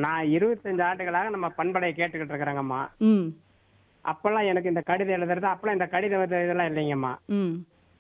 நான் இருபத்தஞ்சு ஆண்டுகளாக நம்ம பண்படையை கேட்டுக்கிட்டு இருக்கிறேங்கம்மா ம் அப்பெல்லாம் எனக்கு இந்த கடிதம் எழுதுறது அப்பெல்லாம் இந்த கடிதம் இது- இதெல்லாம் இல்லைங்கம்மா ம்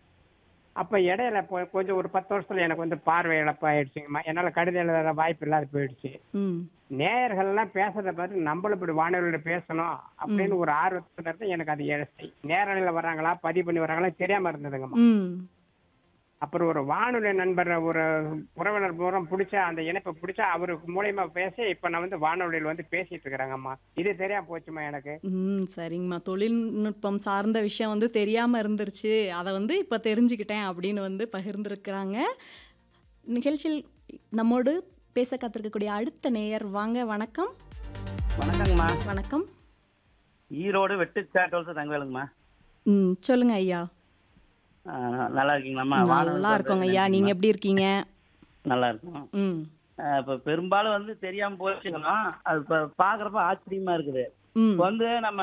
அப்ப இடையில கொ- கொஞ்சம் ஒரு பத்து வருஷத்துல எனக்கு வந்து பார்வை இழப்பு ஆயிடுச்சுங்கம்மா என்னால கடிதம் எழுதுற வாய்ப்பு இல்லாத போயிடுச்சு ம் நேயர்கள் எல்லாம் பேசுறத பார்த்து நம்மளும் இப்படி வானொலியில பேசணும் அப்படின்னு ஒரு ஆர்வத்துல இருந்து எனக்கு அது எழுச்சி நேரலையில வர்றாங்களா பதிவு பண்ணி வர்றாங்களா தெரியாம இருந்ததுங்கம்மா ம் அப்புறம் ஒரு வானொலி நண்பர் ஒரு உறவினர் மூலம் பிடிச்ச அந்த இணைப்பை பிடிச்சா அவருக்கு மூலியமா பேசி இப்ப நான் வந்து வானொலியில் வந்து பேசிட்டு இருக்கிறேங்கம்மா இது தெரியாம போச்சுமா எனக்கு ம் சரிங்கம்மா தொழில்நுட்பம் சார்ந்த விஷயம் வந்து தெரியாமல் இருந்துருச்சு அதை வந்து இப்போ தெரிஞ்சுக்கிட்டேன் அப்படின்னு வந்து பகிர்ந்திருக்கிறாங்க நிகழ்ச்சியில் நம்மோடு பேச காத்திருக்கக்கூடிய அடுத்த நேயர் வாங்க வணக்கம் வணக்கங்கம்மா வணக்கம் ஈரோடு வெட்டுச்சாட்டோல்ஸ் தங்கவேலுங்கம்மா ம் சொல்லுங்க ஐயா ஆ, நல்லா இருக்கீங்களாம்மா நல்லா வானொலி இருக்கோங்க ஐயா நீங்க எப்படி இருக்கீங்க நல்லா இருக்கும் ம் இப்போ பெரும்பாலும் வந்து தெரியாம போச்சுங்கன்னா அது இப்போ பார்க்குறப்ப ஆச்சரியமா இருக்குது ம் இப்போ வந்து நம்ம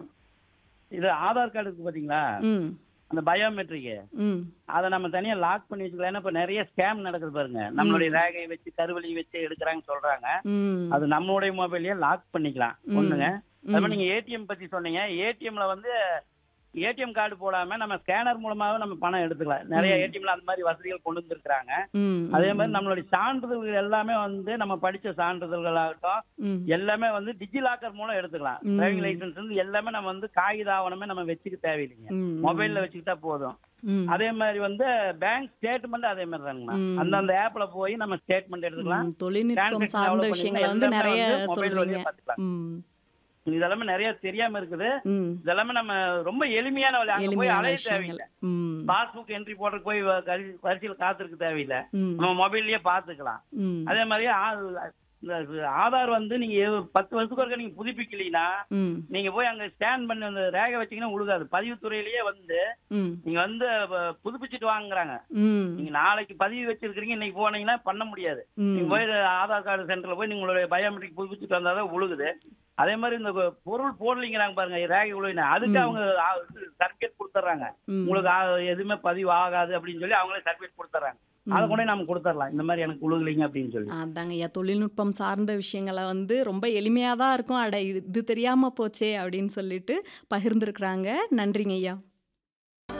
இது ஆதார் கார்டு இருக்கு பார்த்தீங்களா ம் அந்த பயோமெட்ரிக்கு ம் அதை நம்ம தனியா லாக் பண்ணி வச்சுக்கலாம் ஏன்னா இப்போ நிறைய ஸ்கேம் நடக்குது பாருங்க நம்மளுடைய ரேகையை வச்சு கருவழி வச்சு எடுக்கிறாங்கன்னு சொல்றாங்க ம் அது நம்மளுடைய மொபைல்லயே லாக் பண்ணிக்கலாம் ம். ஒண்ணுங்க அது மாதிரி நீங்க ஏடிஎம் பத்தி சொன்னீங்க ஏடிஎம்ல வந்து ஏடிஎம் கார்டு போடாம நம்ம ஸ்கேனர் மூலமாவே நம்ம பணம் எடுத்துக்கலாம் நிறைய ஏடிஎம்ல அந்த மாதிரி வசதிகள் கொண்டு வந்திருக்கிறாங்க ம் அதே மாதிரி நம்மளுடைய சான்றிதழ்கள் எல்லாமே வந்து நம்ம படிச்ச சான்றிதழ்கள் ஆகட்டும் ம் எல்லாமே வந்து டிஜிலாக்கர் மூலம் எடுத்துக்கலாம் ம். டிரைவிங் லைசன்ஸ் வந்து எல்லாமே நம்ம வந்து காகித ஆவணமே நம்ம வச்சுக்க தேவையில்லைங்க ம் மொபைல்ல வச்சுக்கிட்டா போதும் ம் அதே மாதிரி வந்து பேங்க் ஸ்டேட்மெண்ட் அதே மாதிரி தாங்கண்ணா ம். அந்தந்த ஆப்ல போய் நம்ம ஸ்டேட்மெண்ட் எடுத்துக்கலாம் ம், தொழில்நுட்பம் Transaction சார்ந்த develop விஷயங்களை பண்ணீங்கன்னா வந்து எல்லாமே நிறைய வந்து mobile சொல்றீங்க வழியா பார்த்துக்கலாம். ம் இதெல்லாமே நிறைய தெரியாம இருக்குது ம் இதெல்லாமே நம்ம ரொம்ப எளிமையான வழி அங்க போய் எளிமையான அலைய விஷயங்கள் தேவையில்லை ம் பாஸ்புக் என்ட்ரி போடுற போய் வ- கரி- வரிசையில் காத்திருக்க தேவையில்லை ம் நம்ம மொபைல்லயே பாத்துக்கலாம் ம் அதே மாதிரி ஆ- இந்த ஆதார் வந்து நீங்க எவ்- பத்து வருஷத்துக்கு ஒருக்கா நீங்க புதுப்பிக்கலைன்னா ம் நீங்க போய் அங்க ஸ்கேன் பண்ணி அந்த ரேகை வச்சீங்கன்னா உழுகாது பதிவுத்துறையிலேயே வந்து ம் நீங்க வந்து ப- புதுப்பிச்சுட்டு வாங்குறாங்க ம் நீங்க நாளைக்கு பதிவு வச்சிருக்கீங்க இன்னைக்கு போனீங்கன்னா பண்ண முடியாது நீங்க ம் போய் ஆதார் கார்டு சென்டர்ல போய் நீங்களுடைய பயோமெட்ரிக் புதுப்பிச்சுட்டு வந்தாதான் உழுகுது அதே மாதிரி இந்த பொருள் போடலிங்கிறாங்க பாருங்க ரேகை உழுவின அதுக்கு அவங்க சர்டிபிகேட் கொடுத்துட்றாங்க ம் உங்களுக்கு ஆ- எதுவுமே பதிவு ஆகாது அப்படின்னு சொல்லி அவங்களே சர்டிபிகேட் கொடுத்துட்றாங்க அதை கொண்டு நம்ம கொடுத்துடலாம் இந்த மாதிரி எனக்கு உழுகலைங்க அப்படின்னு சொல்லி அதாங்க ஐயா தொழில்நுட்பம் சார்ந்த விஷயங்களை வந்து ரொம்ப எளிமையாக தான் இருக்கும் அட இது தெரியாமல் போச்சே அப்படின்னு சொல்லிட்டு பகிர்ந்துருக்குறாங்க நன்றிங்க ஐயா